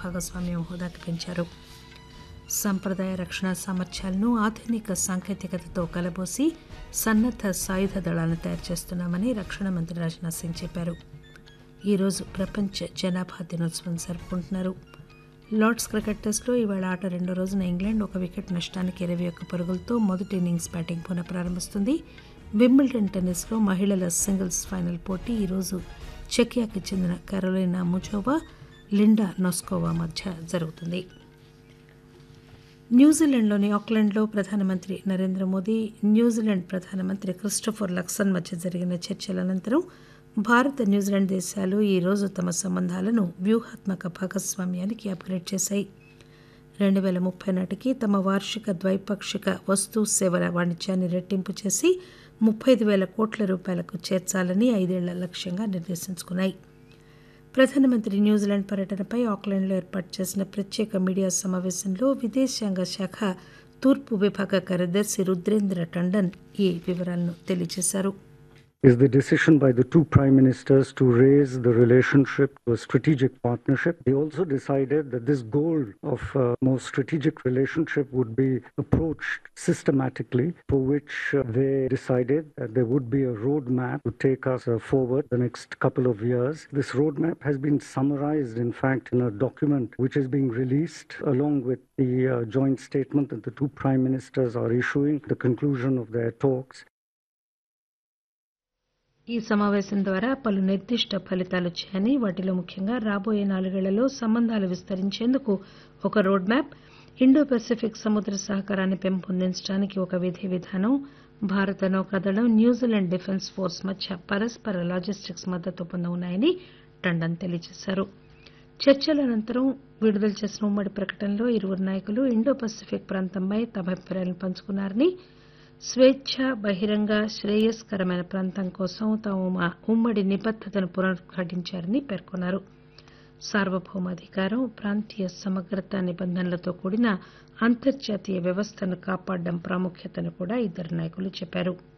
భాగస్వామ్యం హోదాకి పెంచారు సంప్రదాయ రక్షణ సామర్థ్యాలను ఆధునిక సాంకేతికతతో కలబోసి సన్నద్ద సాయుధ దళాలను తయారు చేస్తున్నామని రక్షణ మంత్రి రాజ్నాథ్ సింగ్ చెప్పారు ఈరోజు ప్రపంచ జనాభా దినోత్సవం జరుపుకుంటున్నారు లార్డ్స్ క్రికెట్ టెస్టులో ఇవాళ ఆట రెండో రోజున ఇంగ్లాండ్ ఒక వికెట్ నష్టానికి ఇరవై ఒక్క పరుగులతో మొదటి ఇన్నింగ్స్ బ్యాటింగ్ పునః ప్రారంభిస్తుంది వింబిల్డన్ టెన్నిస్లో మహిళల సింగిల్స్ ఫైనల్ పోటీ ఈరోజు చెకియాకి చెందిన కరోలినా ముజోవా లిండా నోస్కోవా మధ్య జరుగుతుంది న్యూజిలాండ్లోని ఆక్లాండ్లో ప్రధానమంత్రి నరేంద్ర మోదీ న్యూజిలాండ్ ప్రధానమంత్రి క్రిస్టోఫర్ లక్సన్ మధ్య జరిగిన చర్చల అనంతరం భారత్ న్యూజిలాండ్ దేశాలు ఈ రోజు తమ సంబంధాలను వ్యూహాత్మక భాగస్వామ్యానికి అప్గ్రేడ్ చేశాయి రెండు వేల ముప్పై నాటికి తమ వార్షిక ద్వైపాక్షిక వస్తు సేవల వాణిజ్యాన్ని రెట్టింపు చేసి ముప్పై ఐదు వేల కోట్ల రూపాయలకు చేర్చాలని ఐదేళ్ల లక్ష్యంగా నిర్దేశించుకున్నాయి ప్రధానమంత్రి న్యూజిలాండ్ పర్యటనపై ఆక్లాండ్లో ఏర్పాటు చేసిన ప్రత్యేక మీడియా సమావేశంలో విదేశాంగ శాఖ తూర్పు విభాగ కార్యదర్శి రుద్రేంద్ర టండన్ ఈ వివరాలను తెలియజేశారు is the decision by the two prime ministers to raise the relationship to a strategic partnership. They also decided that this goal of a more strategic relationship would be approached systematically, for which uh, they decided that there would be a roadmap to take us uh, forward the next couple of years. This roadmap has been summarized, in fact, in a document which is being released along with the uh, joint statement that the two prime ministers are issuing, the conclusion of their talks. ఈ సమావేశం ద్వారా పలు నిర్దిష్ట ఫలితాలు వచ్చాయని వాటిలో ముఖ్యంగా రాబోయే నాలుగేళ్లలో సంబంధాలు విస్తరించేందుకు ఒక రోడ్ మ్యాప్ ఇండో పెసిఫిక్ సముద్ర సహకారాన్ని పెంపొందించడానికి ఒక విధి విధానం భారత నౌకాదళం న్యూజిలాండ్ డిఫెన్స్ ఫోర్స్ మధ్య పరస్పర లాజిస్టిక్స్ మద్దతు ఒప్పందం ఉన్నాయని టండన్ తెలియజేశారు చర్చల అనంతరం విడుదల చేసిన ఉమ్మడి ప్రకటనలో ఇరువురు నాయకులు ఇండో పసిఫిక్ ప్రాంతంపై తమ అభిప్రాయాలను పంచుకున్నారని స్వేచ్ఛ బహిరంగ శ్రేయస్కరమైన ప్రాంతం కోసం తాము మా ఉమ్మడి నిబద్దతను పునరుద్ఘాటించారని పేర్కొన్నారు సార్వభౌమాధికారం ప్రాంతీయ సమగ్రత నిబంధనలతో కూడిన అంతర్జాతీయ వ్యవస్థను కాపాడడం ప్రాముఖ్యతను కూడా ఇద్దరు నాయకులు చెప్పారు